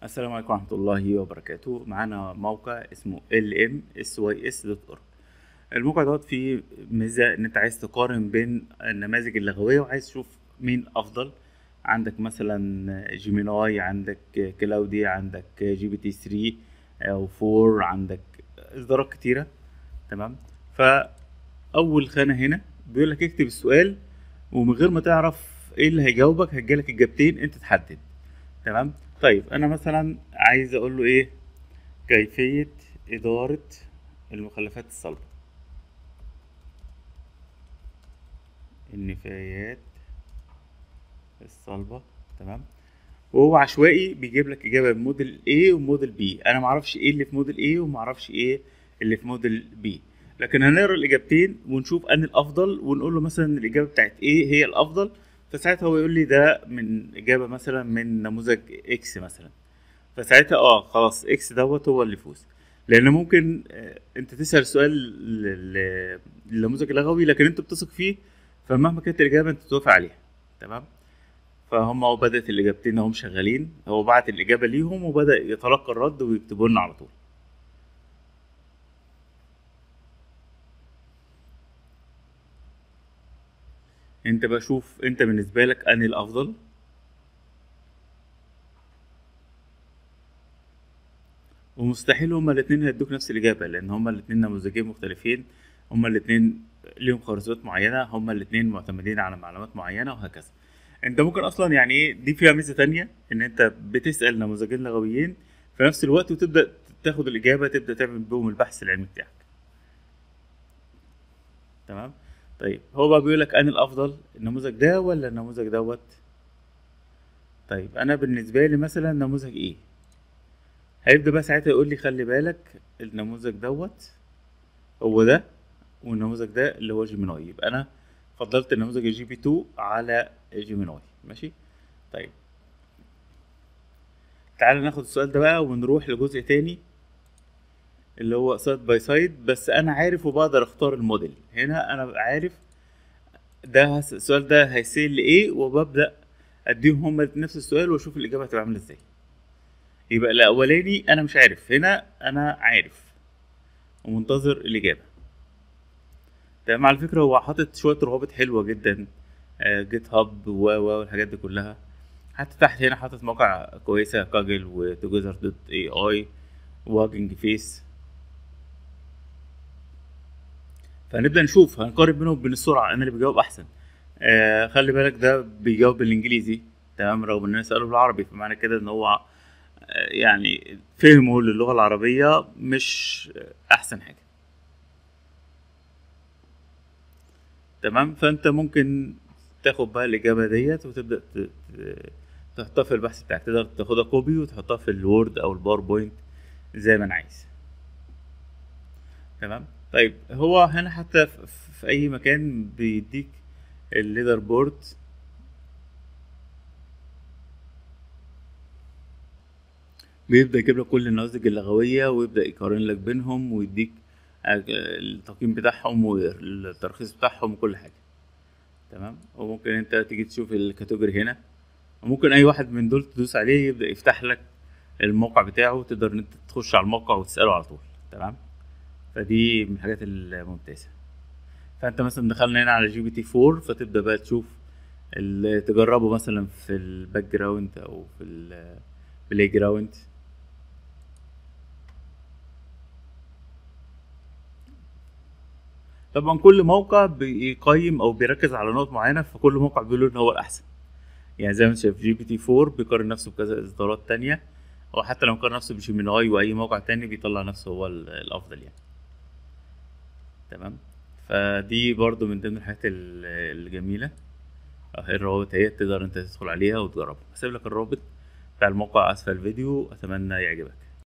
السلام عليكم ورحمة الله وبركاته معانا موقع اسمه lmsys.org الموقع دوت فيه ميزة ان انت عايز تقارن بين النماذج اللغوية وعايز تشوف مين افضل عندك مثلا جيميناي عندك كلاودي عندك جي بي تي 3 او 4 عندك اصدارات كتيرة تمام فاول خانة هنا بيقول لك اكتب السؤال ومن غير ما تعرف ايه اللي هيجاوبك هتجيلك اجابتين انت تحدد تمام طيب انا مثلا عايز اقول له ايه كيفية ادارة المخلفات الصلبة النفايات الصلبة تمام وهو عشوائي بيجيب لك اجابة بموديل A وموديل B انا معرفش ايه اللي في موديل A ومعرفش ايه اللي في موديل B لكن هنقرا الاجابتين ونشوف ان الافضل ونقول له مثلا الاجابة بتاعت ايه هي الافضل فساعتها هو يقول لي ده من اجابه مثلا من نموذج اكس مثلا فساعتها اه خلاص اكس دوت هو اللي يفوز لان ممكن آه، انت تسال سؤال لل- للنموذج اللغوي لكن انت بتثق فيه فمهما كانت الاجابه انت توافق عليها تمام فهم هو بدات الاجابتين هم شغالين هو بعت الاجابه ليهم وبدا يتلقى الرد ويكتبوا لنا على طول انت بقى شوف انت بالنسبه لك انهي الافضل ومستحيل هما الاتنين هيدوك نفس الإجابة لأن هما الاتنين نموذجين مختلفين هما الاتنين ليهم خوارزميات معينة هما الاتنين معتمدين على معلومات معينة وهكذا انت ممكن اصلا يعني ايه دي فيها ميزة تانية ان انت بتسأل نموذجين لغويين في نفس الوقت وتبدأ تاخد الإجابة تبدأ تعمل بهم البحث العلمي بتاعك تمام طيب هو بقى بيقول لك انا الافضل النموذج ده ولا النموذج دوت طيب انا بالنسبه لي مثلا نموذج ايه هيبدا بقى ساعتها يقول لي خلي بالك النموذج دوت هو ده والنموذج ده اللي هو جيميناي يبقى انا فضلت النموذج الجي بي 2 على جيميناي ماشي طيب تعال ناخد السؤال ده بقى ونروح لجزء تاني اللي هو سايد باي سايد بس انا عارف وبقدر اختار الموديل هنا انا ببقى عارف ده هس- السؤال ده هيسأل لي ايه وببدأ اديهم هما نفس السؤال واشوف الاجابة هتبقى عاملة ازاي يبقى الاولاني انا مش عارف هنا انا عارف ومنتظر الاجابة تمام على فكرة هو حاطط شوية روابط حلوة جدا جيت هاب و و والحاجات دي كلها حتى تحت هنا حاطط مواقع كويسة كاجل وتوجذر دوت اي اي واجنج فيس فهنبدا نشوف هنقارن بينهم وبين السرعه انا اللي بجاوب احسن آه خلي بالك ده بيجاوب بالانجليزي تمام رغم ان انا ساله بالعربي فمعنى كده ان هو آه يعني فهمه للغه العربيه مش احسن حاجه تمام فانت ممكن تاخد بقى الاجابه ديت وتبدا ت- ت- تحطها في البحث بتاعك تقدر تاخدها كوبي وتحطها في الوورد او الباوربوينت زي ما انا عايز تمام طيب هو هنا حتى في في اي مكان بيديك الليدر بورد بيبدأ يجيب لك كل النماذج اللغوية ويبدأ يقارن لك بينهم ويديك آه، التقييم بتاعهم والترخيص بتاعهم وكل حاجة تمام وممكن انت تيجي تشوف الكاتيجوري هنا وممكن اي واحد من دول تدوس عليه يبدأ يفتح لك الموقع بتاعه وتقدر ان انت تخش على الموقع وتسأله على طول تمام فدي من الحاجات الممتازة فانت مثلا دخلنا هنا على جي بي تي 4 فتبدا بقى تشوف ال- تجربه مثلا في الباك جراوند او في البلاي جراوند طبعا كل موقع بيقيم او بيركز على نقط معينه فكل موقع بيقول ان هو الاحسن يعني زي ما انت شايف جي بي تي 4 بيقارن نفسه بكذا اصدارات تانية او حتى لو قارن نفسه بجيميناي واي موقع تاني بيطلع نفسه هو ال- الافضل يعني تمام فدي برضو من ضمن الحاجات ال- الجميلة اهي الروابط اهي تقدر انت تدخل عليها وتجربها هسيب لك الرابط بتاع الموقع اسفل الفيديو اتمنى يعجبك